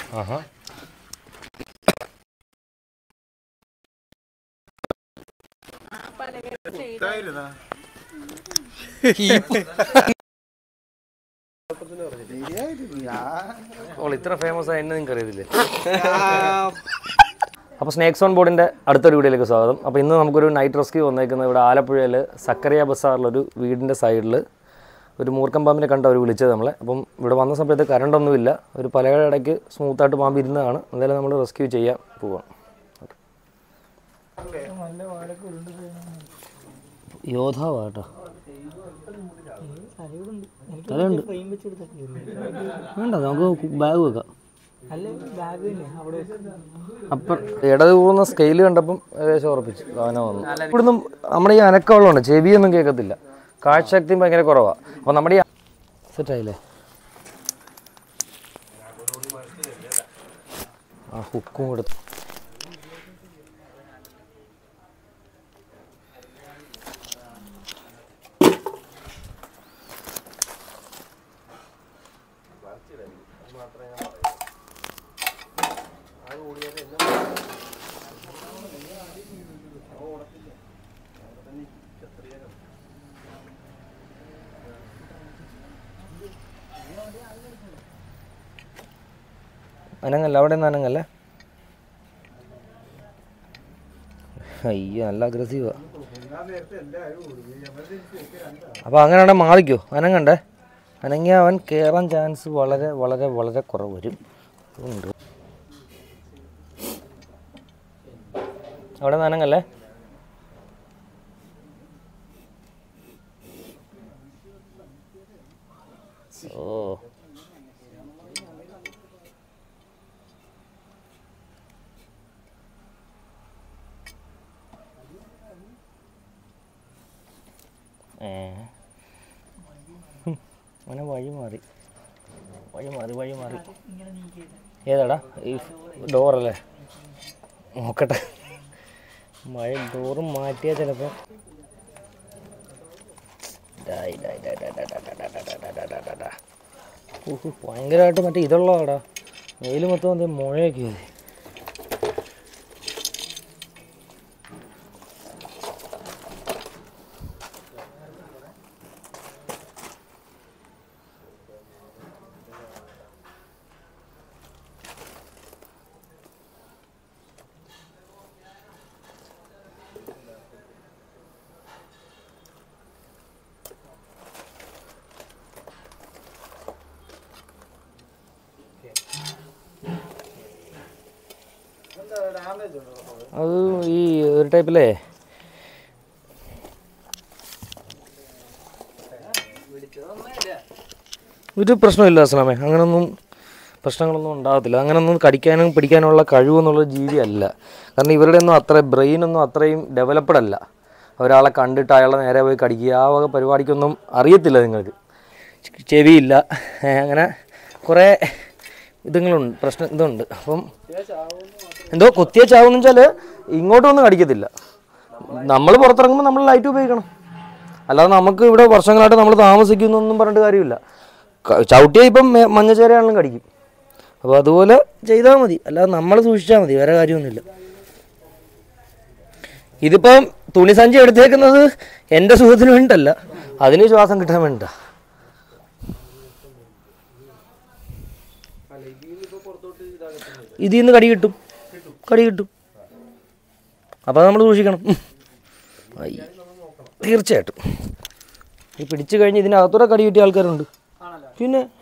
ആഹാ all ഇത്ര famous ആയി എന്നെ നിങ്ങൾക്ക് അറിയത്തില്ലേ അപ്പോൾ സ്നേക്സ് ഓൺ ബോർഡിൻ്റെ അടുത്തൊരു വീഡിയോയിലേക്ക് സ്വാഗതം അപ്പോൾ ഇന്ന് നമുക്കൊരു നൈറ്റ് റെസ്ക്യൂ വന്നേക്കുന്നത് ഇവിടെ ആലപ്പുഴയിൽ സക്കറിയ ബസാറിലൊരു വീടിൻ്റെ സൈഡിൽ ഒരു മൂർക്കം പാമ്പിനെ കണ്ട് അവർ വിളിച്ചത് നമ്മളെ അപ്പം ഇവിടെ വന്ന സമയത്ത് കറണ്ടൊന്നുമില്ല ഒരു പലയുടെ ഇടയ്ക്ക് സ്മൂത്തായിട്ട് പാമ്പ് ഇരുന്നതാണ് എന്തായാലും നമ്മൾ റെസ്ക്യൂ ചെയ്യാൻ പോവാം യോദ്ധാവാട്ടോ തലയുണ്ട് വേണ്ട നമുക്ക് ബാഗ് വെക്കാം അപ്പം ഇടത് പോകുന്ന സ്കെയിൽ കണ്ടപ്പം ഏകദേശം ഉറപ്പിച്ചു ആന വന്നു ഇവിടുന്ന് നമ്മുടെ ഈ അനക്കമുള്ളതുണ്ട് ചെവിയൊന്നും കേൾക്കത്തില്ല കാഴ്ചശക്തിയും ഭയങ്കര കുറവാണ് അപ്പോൾ നമ്മുടെ ഈ സെറ്റായില്ലേ ആ ഹുക്കും കൊടുത്തു അനങ്ങല്ല അവിടെ നിന്ന് അനങ്ങല്ലേ അയ്യോ നല്ല അഗ്രസീവാ അപ്പോൾ അങ്ങനെയാണെങ്കിൽ മാറിക്കോ അനങ്ങണ്ടേ അനങ്ങിയ അവൻ കയറാൻ ചാൻസ് വളരെ വളരെ വളരെ കുറവ് വരും ഉണ്ട് അവിടെ നിന്ന് അനങ്ങല്ലേ ഓ ഏ ഹും, അവനെ വഴി മാറി വഴി മാറി വഴി മാറി ഏതാടാ ഈ ഡോറല്ലേ നോക്കട്ടെ മഴ ഡോറ് മാറ്റിയാൽ ചിലപ്പോൾ ഭയങ്കരമായിട്ട് മറ്റേ ഇതുള്ളതാടാ വെയിൽ മൊത്തം എന്തേ മുഴയൊക്കെ മതി അത് ഈ ഒരു ടൈപ്പിലേ ഒരു പ്രശ്നമില്ല അസ്ലാമേ അങ്ങനൊന്നും പ്രശ്നങ്ങളൊന്നും ഉണ്ടാകത്തില്ല അങ്ങനൊന്നും കടിക്കാനും പിടിക്കാനുള്ള കഴിവെന്നുള്ള ജീവിയല്ല കാരണം ഇവരുടെ ഒന്നും അത്ര ബ്രെയിനൊന്നും അത്രയും ഡെവലപ്ഡ് അല്ല ഒരാളെ കണ്ടിട്ട് അയാളെ നേരെ പോയി കടിക്കുക ആ വക പരിപാടിക്കൊന്നും അറിയത്തില്ല നിങ്ങൾക്ക് ചെവിയില്ല ഏ, അങ്ങനെ കുറേ ഇതുങ്ങളുണ്ട് പ്രശ്നം ഇതുണ്ട് അപ്പം എന്തോ കൊത്തിയ ചാവെന്ന് വെച്ചാൽ ഇങ്ങോട്ടൊന്നും കടിക്കത്തില്ല നമ്മൾ പുറത്തിറങ്ങുമ്പോൾ നമ്മൾ ലൈറ്റ് ഉപയോഗിക്കണം അല്ലാതെ നമുക്ക് ഇവിടെ വർഷങ്ങളായിട്ട് നമ്മൾ താമസിക്കുന്നൊന്നും പറഞ്ഞിട്ട് കാര്യമില്ല ക- ചവിട്ടിയാൽ ഇപ്പം മെ- മഞ്ഞച്ചേരയാണെങ്കിലും കടിക്കും അപ്പോൾ അതുപോലെ ചെയ്താൽ മതി അല്ലാതെ നമ്മൾ സൂക്ഷിച്ചാൽ മതി വേറെ കാര്യമൊന്നുമില്ല ഇതിപ്പം തുണിസഞ്ചി എടുത്തേക്കുന്നത് എൻ്റെ സുഖത്തിന് വേണ്ടിയിട്ടല്ല അതിന് ശ്വാസം കിട്ടാൻ വേണ്ടിയിട്ടാ ഇതിൽ നിന്ന് കടി കിട്ടും കടി കിട്ടും അപ്പോൾ നമ്മൾ സൂക്ഷിക്കണം അയ്യ. തീർച്ചയായിട്ടും ഈ പിടിച്ചു കഴിഞ്ഞ് ഇതിനകത്തൂടെ കടി കിട്ടിയ ആൾക്കാരുണ്ട് പിന്നെ